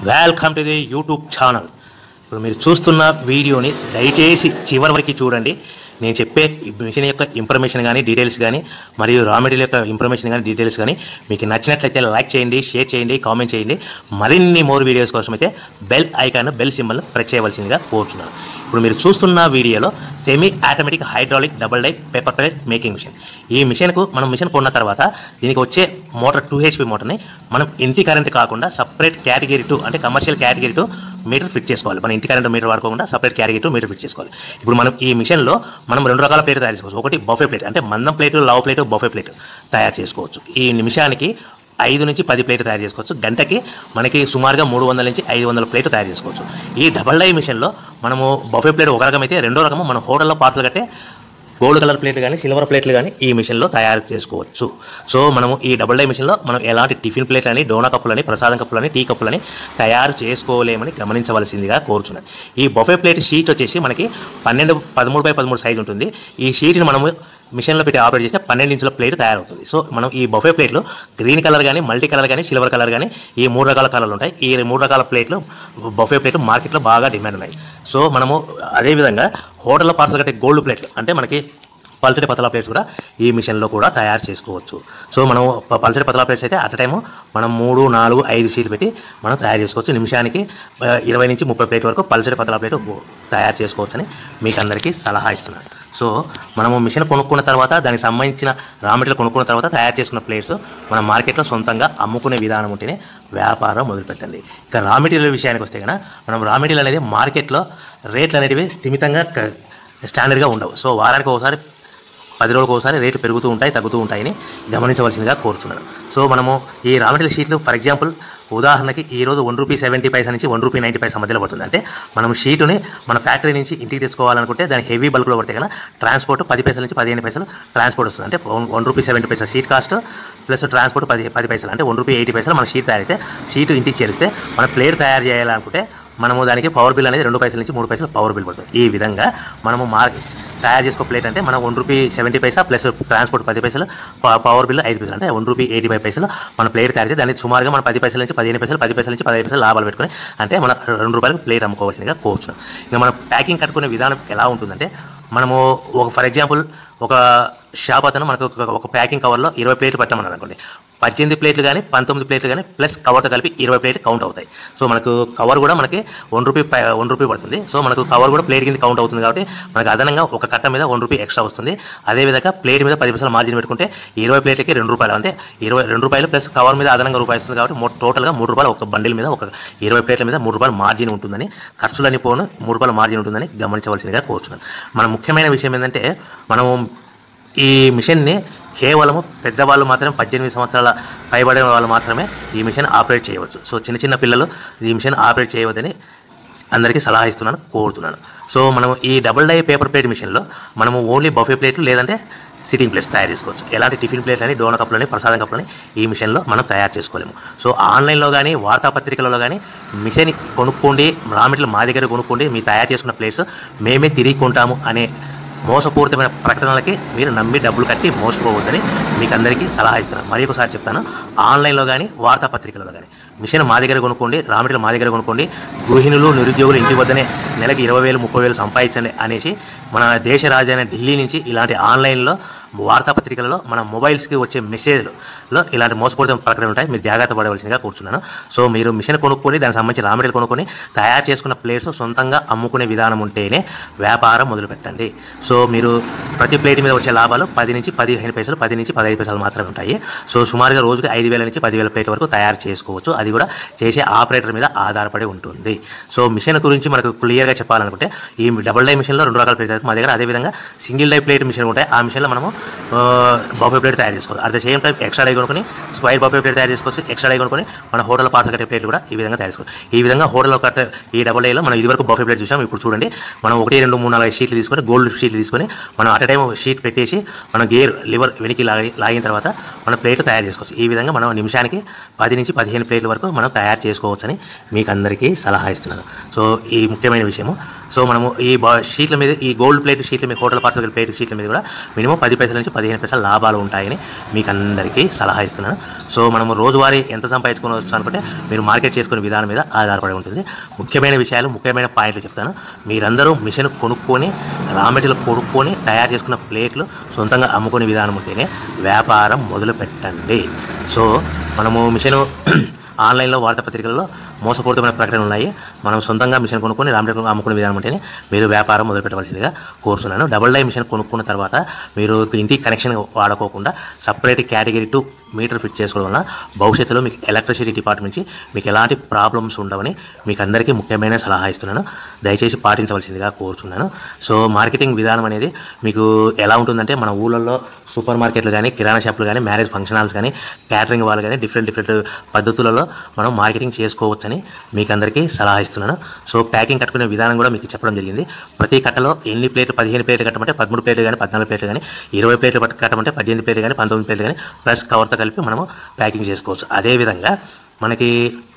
welcome to the YouTube channel ఇప్పుడు మీరు చూస్తున్న వీడియోని దయచేసి చివరి వరకు చూడండి నేను చెప్పే ఈ మిషన్ యొక్క ఇన్ఫర్మేషన్ కానీ డీటెయిల్స్ కానీ మరియు రా మెటీరియల్ యొక్క ఇన్ఫర్మేషన్ కానీ డీటెయిల్స్ కానీ మీకు నచ్చినట్లయితే లైక్ చేయండి షేర్ చేయండి కామెంట్ చేయండి మరిన్ని మోర్ వీడియోస్ కోసం అయితే bell icon bell symbol press చేయవలసిందిగా కోరుతున్నాను ఇప్పుడు మీరు చూస్తున్న వీడియోలో semi automatic hydraulic double die paper plate making machine ఈ మిషన్కు మనం మిషన్ కొన్న తర్వాత దీనికి వచ్చే మోటార్ టూ హెచ్పి మోటార్ని మనం ఇంటి కరెంట్ కాకుండా సపరేట్ కేటగిరీ టూ అంటే commercial category two meter fit చేసుకోవాలి మన ఇంటి కరెంట్ మీటర్ వాడుకోకుండా separate category two meter fit చేసుకోవాలి ఇప్పుడు మనం ఈ మిషన్లో మనం రెండు రకాల ప్లేట్ తయారు చేసుకోవచ్చు ఒకటి బఫే ప్లేట్ అంటే మందం ప్లేట్ లావ్ ప్లేట్ బఫే ప్లేట్ తయారు చేసుకోవచ్చు ఈ నిమిషానికి ఐదు నుంచి పది ప్లేట్లు తయారు చేసుకోవచ్చు గంటకి మనకి సుమారుగా మూడు వందల నుంచి ఐదు వందల ప్లేట్లు తయారు చేసుకోవచ్చు ఈ డబల్ డై మిషన్లో మనము బఫే ప్లేట్ ఒక రకం అయితే రెండో రకము మనం హోటల్లో పార్సల్ కట్టే గోల్డ్ కలర్ ప్లేట్లు కానీ సిల్వర్ ప్లేట్లు కానీ ఈ మిషన్లో తయారు చేసుకోవచ్చు సో మనము ఈ డబుల్ డై మిషన్లో మనం ఎలాంటి టిఫిన్ ప్లేట్లని డోనా కప్పులని ప్రసాదం కప్పులని టీ కప్పులని తయారు చేసుకోలేమని గమనించవలసిందిగా కోరుచున్నాను ఈ బొఫే ప్లేట్ షీట్ వచ్చేసి మనకి పన్నెండు పదమూడు బై పదమూడు సైజు ఉంటుంది ఈ షీట్ని మనము మిషన్లో పెట్టి ఆపరేట్ చేస్తే పన్నెండు ఇంచుల ప్లేట్ తయారవుతుంది సో మనం ఈ బఫే ప్లేట్లు గ్రీన్ కలర్ కానీ మల్టీ కలర్ కానీ సిల్వర్ కలర్ కానీ ఈ మూడు రకాల కలర్లు ఉంటాయి ఈ మూడు రకాల ప్లేట్లు బఫే ప్లేట్లు మార్కెట్లో బాగా డిమాండ్ ఉన్నాయి సో మనము అదేవిధంగా హోటల్లో పార్సల్ కట్టే గోల్డ్ ప్లేట్లు అంటే మనకి పల్చడి పతలా ప్లేట్స్ కూడా ఈ మిషన్లో కూడా తయారు చేసుకోవచ్చు సో మనం ప- పల్చడి పతలా ప్లేట్స్ అయితే అట్ టైము మనం మూడు నాలుగు ఐదు షీట్లు పెట్టి మనం తయారు చేసుకోవచ్చు నిమిషానికి ఆ, ఇరవై నుంచి ముప్పై ప్లేట్ వరకు పల్చడి పతలా ప్లేట్ తయారు చేసుకోవచ్చని మీకు అందరికీ సలహా ఇస్తున్నాను సో మనము మిషన్ కొనుక్కున్న తర్వాత దానికి సంబంధించిన రా మెటీరియల్ కొనుక్కున్న తర్వాత తయారు చేసుకున్న ప్లేట్స్ మన మార్కెట్లో సొంతంగా అమ్ముకునే విధానం ఉంటేనే వ్యాపారం మొదలుపెట్టండి ఇక రా మెటీరియల్ విషయానికి వస్తే కనుక మనం రా మెటీరియల్ అనేది మార్కెట్లో రేట్లు అనేటివి స్థిమితంగా క- స్టాండర్డ్గా ఉండవు సో వారానికి ఒకసారి పది రోజులకు ఒకసారి రేట్లు పెరుగుతూ ఉంటాయి తగ్గుతూ ఉంటాయని గమనించవలసిందిగా కోరుతున్నాను సో మనము ఈ రా మెటీరియల్ షీట్లు ఫర్ ఎగ్జాంపుల్ ఉదాహరణకి ఈ రోజు వన్ రూపీ సెవెంటీ పైసా నుంచి వన్ రూపీ నైంటీ పైసా మధ్యలో పడుతుంది అంటే మనం షీటుని మన ఫ్యాక్టరీ నుంచి ఇంటికి తెచ్చుకోవాలనుకుంటే దాని హెవీ బల్క్లో పడితే కనుక ట్రాన్స్పోర్ట్ పది పైసల నుంచి పదిహేను పైసలు ట్రాన్స్పోర్ట్ వస్తుంది అంటే one rupee seventy paisa sheet cost plus transport పది పది పైసలు అంటే వన్ రూపీ ఎయిటీ పైసలు మన షీట్ తయారైతే షీట్ ఇంటికి చేరిస్తే మన ప్లేట్ తయారు చేయాలనుకుంటే మనము దానికి పవర్ బిల్ అనేది రెండు పైసల నుంచి మూడు పైసలు పవర్ బిల్ పడుతుంది ఈ విధంగా మనము మార్ తయారు చేసుకో ప్లేట్ అంటే మనం one rupee seventy paisa plus transport పది పైసలు ప- పవర్ బిల్ ఐదు పైసలు అంటే వన్ రూపీ ఎయిటీ ఫైవ్ పైసలు మన ప్లేట్ తయారు చేస్తే దానికి సుమారుగా మన పది పైసల నుంచి పదిహేను పైసలు పది పైసల నుంచి పదిహేను పైసలు లాభాలు పెట్టుకుని అంటే మన రెండు రూపాయలకు ప్లేట్ అమ్ముకోవాల్సిందిగా కోరుచున్నాం ఇంకా మనం ప్యాకింగ్ కట్టుకునే విధానం ఎలా ఉంటుందంటే మనము ఒక ఫర్ ఎగ్జాంపుల్ ఒక షాప్ అతను మనకు ఒక- ఒక ప్యాకింగ్ కవర్లో ఇరవై ప్లేట్లు పెట్టమన్నాడు అనుకోండి పద్దెనిమిది ప్లేట్లు కానీ పంతొమ్మిది ప్లేట్లు కానీ ప్లస్ కవర్తో కలిపి ఇరవై ప్లేట్లు కౌంట్ అవుతాయి సో మనకు కవర్ కూడా మనకి వన్ రూపీ పై- వన్ రూపీ పడుతుంది సో మనకు కవర్ కూడా ప్లేట్ కింద కౌంట్ అవుతుంది కాబట్టి మనకు అదనంగా ఒక కట్ట మీద వన్ రూపీ ఎక్స్ట్రా వస్తుంది అదేవిధంగా ప్లేట్ మీద పది పైసలు మార్జిన్ పెట్టుకుంటే ఇరవై ప్లేట్లకి రెండు రూపాయలు అంటే ఇరవై రెండు రూపాయలు ప్లస్ కవర్ మీద అదనంగా రూపాయి వస్తుంది కాబట్టి మొ- టోటల్గా మూడు రూపాయలు ఒక బండిల్ మీద ఒక ఇరవై ప్లేట్ల మీద మూడు రూపాయలు మార్జిన్ ఉంటుందని ఖర్చులన్నీ పోను మూడు రూపాయల మార్జిన్ ఉంటుందని గమనించవలసిందిగా కోరుతున్నాను మన ముఖ్యమైన విషయం ఏంటంటే మనము ఈ మిషన్ని కేవలము పెద్దవాళ్ళు మాత్రమే పద్దెనిమిది సంవత్సరాల పైబడిన వాళ్ళు మాత్రమే ఈ మిషన్ ఆపరేట్ చేయవచ్చు సో చిన్న చిన్న పిల్లలు ఈ మిషన్ ఆపరేట్ చేయవద్దని అందరికీ సలహా ఇస్తున్నాను కోరుతున్నాను సో మనం ఈ డబుల్ డై పేపర్ ప్లేట్ మిషన్లో మనము ఓన్లీ బఫే ప్లేట్లు లేదంటే సిట్టింగ్ ప్లేట్స్ తయారు చేసుకోవచ్చు ఎలాంటి టిఫిన్ ప్లేట్లని డోన కప్పులని ప్రసాదం కప్పులని ఈ మిషన్లో మనం తయారు చేసుకోలేము సో ఆన్లైన్లో కానీ వార్తాపత్రికలలో కానీ మిషన్ కొనుక్కోండి రా మెటీరియల్ మా దగ్గర కొనుక్కోండి మీరు తయారు చేసుకున్న ప్లేట్స్ మేమే తిరిగి కొంటాము అనే మోసపూరితమైన ప్రకటనలకి మీరు నమ్మి డబ్బులు కట్టి మోసపోవద్దని మీకు అందరికీ సలహా ఇస్తున్నాను మరి ఒకసారి చెప్తాను ఆన్లైన్లో కానీ వార్తాపత్రికలలో కానీ మిషన్ మా దగ్గర కొనుక్కోండి రా మెటీరియల్ మా దగ్గర కొనుక్కోండి గృహిణులు నిరుద్యోగులు ఇంటి వద్దనే నెలకి ఇరవై వేలు ముప్పై వేలు సంపాదించండి అనేసి మన దేశ రాజధాని ఢిల్లీ నుంచి ఇలాంటి ఆన్లైన్లో వార్తాపత్రికలలో మన మొబైల్స్కి వచ్చే మెసేజ్లో ఇలాంటి మోసపూరిత ప్రకటనలు ఉంటాయి మీరు జాగ్రత్త పడవలసిందిగా కూర్చున్నాను సో మీరు మిషన్ కొనుక్కొని దానికి సంబంధించి రా మెటీరియల్ కొనుక్కొని తయారు చేసుకున్న ప్లేట్స్ సొంతంగా అమ్ముకునే విధానం ఉంటేనే వ్యాపారం మొదలుపెట్టండి సో మీరు ప్రతి ప్లేట్ మీద వచ్చే లాభాలు పది నుంచి పదిహేను పైసలు పది నుంచి పదహైదు పైసలు మాత్రమే ఉంటాయి సో సుమారుగా రోజుకి ఐదు వేల నుంచి పదివేల ప్లేట్ల వరకు తయారు చేసుకోవచ్చు అది కూడా చేసే ఆపరేటర్ మీద ఆధారపడి ఉంటుంది సో మిషన్ గురించి మనకు క్లియర్గా చెప్పాలనుకుంటే ఈ డబుల్ డై మిషన్లో రెండు రకాల ప్లేట్ మా దగ్గర అదేవిధంగా సింగిల్ డై ప్లేట్ మిషన్ ఉంటాయి ఆ మిషన్లో మనము బఫే ప్లేట్ తయారు చేసుకోవచ్చు at the same time extra die కొనుక్కొని స్క్వైర్ బఫే ప్లేట్ తయారు చేసుకోవచ్చు ఎక్స్ట్రా డై కొనుక్కొని మన హోటల్ పార్సల్ కట్టే ప్లేట్లు కూడా ఈ విధంగా తయారు చేసుకోవచ్చు ఈ విధంగా హోటల్లో కట్టే ఈ డబుల్ డైలో మనం ఇదివరకు బఫే ప్లేట్ చూసాం ఇప్పుడు చూడండి మనం ఒకటి రెండు మూడు నాలుగు షీట్లు తీసుకొని గోల్డ్ షీట్లు తీసుకొని మనం అట్ టైం షీట్ పెట్టేసి మనం గేర్ లివర్ వెనక్కి లాగి లాగిన తర్వాత మన ప్లేట్ తయారు చేసుకోవచ్చు ఈ విధంగా మనం నిమిషానికి పది నుంచి పదిహేను ప్లేట్ల వరకు మనం తయారు చేసుకోవచ్చని మీకు అందరికీ సలహా ఇస్తున్నాను సో ఈ ముఖ్యమైన విషయము సో మనము ఈ బా షీట్ల మీద ఈ గోల్డ్ ప్లేట్ షీట్ల మీద హోటల్ పార్సల్ ప్లేట్ షీట్ల మీద కూడా మినిమం పది పైసల నుంచి పదిహేను పైసల లాభాలు ఉంటాయని మీకు అందరికీ సలహా ఇస్తున్నాను సో మనము రోజువారీ ఎంత సంపాదించుకోవచ్చు అనుకుంటే మీరు మార్కెట్ చేసుకునే విధానం మీద ఆధారపడి ఉంటుంది ముఖ్యమైన విషయాలు ముఖ్యమైన పాయింట్లు చెప్తాను మీరందరూ మిషన్ కొనుక్కొని రా మెటీరియల్ కొనుక్కొని తయారు చేసుకున్న ప్లేట్లు సొంతంగా అమ్ముకునే విధానం ఉంటేనే వ్యాపారం మొదలు పెట్టండి సో మనము మిషన్ ఆన్లైన్లో వార్తాపత్రికల్లో మోసపూరితమైన ప్రకటనలు ఉన్నాయి మనం సొంతంగా మిషన్ కొనుక్కొని రామటెక్ అమ్ముకునే విధానం ఉంటేనే మీరు వ్యాపారం మొదలు పెట్టవలసిందిగా కోరుతున్నాను డబుల్ డై మిషన్ కొనుక్కున్న తర్వాత మీరు ఇంటికి కనెక్షన్ వాడుకోకుండా separate category two meter fit చేసుకోవడం వల్ల భవిష్యత్తులో మీకు ఎలక్ట్రిసిటీ డిపార్ట్మెంట్ నుంచి మీకు ఎలాంటి ప్రాబ్లమ్స్ ఉండవని మీకు అందరికీ ముఖ్యమైన సలహా ఇస్తున్నాను దయచేసి పాటించవలసిందిగా కోరుతున్నాను సో మార్కెటింగ్ విధానం అనేది మీకు ఎలా ఉంటుందంటే మన ఊళ్ళల్లో సూపర్ మార్కెట్లు కానీ కిరాణా షాపులు కానీ మ్యారేజ్ ఫంక్షన్ హాల్స్ కానీ క్యాటరింగ్ వాళ్ళు కానీ డిఫరెంట్ డిఫరెంట్ పద్ధతులలో మనం మార్కెటింగ్ చేసుకోవచ్చని మీకు అందరికీ సలహా ఇస్తున్నాను సో ప్యాకింగ్ కట్టుకునే విధానం కూడా మీకు చెప్పడం జరిగింది ప్రతి కట్టలో ఎన్ని ప్లేట్లు పదిహేను ప్లేట్లు కట్టమంటే పదమూడు ప్లేట్లు కానీ పద్నాలుగు ప్లేట్లు కానీ ఇరవై ప్లేట్లు పట్టు కట్టమంటే పద్దెనిమిది ప్లేట్లు కానీ పంతొమ్మిది ప్లేట్లు కానీ ప్లస్ కవర్తో కలిపి మనము ప్యాకింగ్ చేసుకోవచ్చు అదేవిధంగా మనకి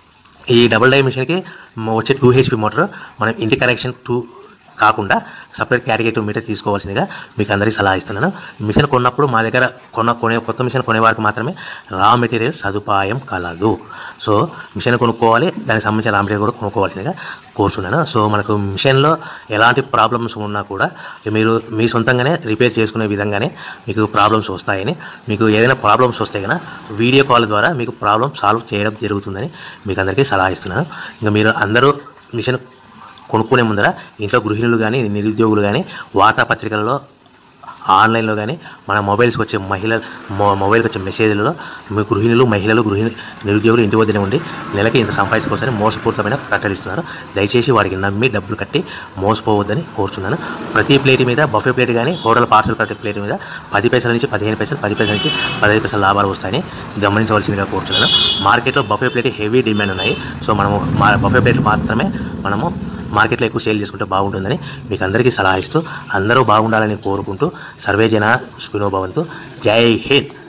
ఈ డబుల్ డై మిషన్కి వచ్చే టూ హెచ్పి మోటార్ మనం ఇంటి కనెక్షన్ టూ కాకుండా సపరేట్ కేటగిరీ టూ మీటర్ తీసుకోవాల్సిందిగా మీకు అందరికీ సలహా ఇస్తున్నాను మిషన్ కొన్నప్పుడు మా దగ్గర కొన్న కొనే కొత్త మిషన్ కొనే వారికి మాత్రమే రా మెటీరియల్ సదుపాయం కలదు సో మిషన్ కొనుక్కోవాలి దానికి సంబంధించిన రా మెటీరియల్ కూడా కొనుక్కోవాల్సిందిగా కోరుచున్నాను సో మనకు మిషన్లో ఎలాంటి ప్రాబ్లమ్స్ ఉన్నా కూడా మీరు మీ సొంతంగానే రిపేర్ చేసుకునే విధంగానే మీకు ప్రాబ్లమ్స్ వస్తాయని మీకు ఏదైనా ప్రాబ్లమ్స్ వస్తే కనుక వీడియో కాల్ ద్వారా మీకు ప్రాబ్లమ్ సాల్వ్ చేయడం జరుగుతుందని మీకు అందరికీ సలహా ఇస్తున్నాను ఇంకా మీరు అందరూ మిషన్ కొనుక్కునే ముందర ఇంట్లో గృహిణులు కానీ నిరుద్యోగులు కానీ వార్తాపత్రికలలో ఆన్లైన్లో కానీ మన మొబైల్స్కి వచ్చే మహిళ మొ- మొబైల్కి వచ్చే మెసేజ్లలో మీ గృహిణులు మహిళలు గృహిణి నిరుద్యోగులు ఇంటి వద్దనే ఉండి నెలకి ఇంత సంపాదించుకోవచ్చని మోసపూరితమైన ప్రకటనలు ఇస్తున్నారు దయచేసి వాడికి నమ్మి డబ్బులు కట్టి మోసపోవద్దని కోరుతున్నాను ప్రతి ప్లేట్ మీద బఫే ప్లేట్ కానీ హోటల్ పార్సల్ ప్రతి ప్లేట్ మీద పది పైసల నుంచి పదిహేను పైసలు పది పైసల నుంచి పదహైదు పైసలు లాభాలు వస్తాయని గమనించవలసిందిగా కోరుతున్నాను మార్కెట్లో బఫే ప్లేట్ హెవీ డిమాండ్ ఉన్నాయి సో మనము మా బఫే ప్లేట్లు మాత్రమే మనము మార్కెట్లో ఎక్కువ సేల్ చేసుకుంటే బాగుంటుందని మీకు అందరికీ సలహా ఇస్తూ అందరూ బాగుండాలని కోరుకుంటూ సర్వే జన సుఖినో భవంతు జై హింద్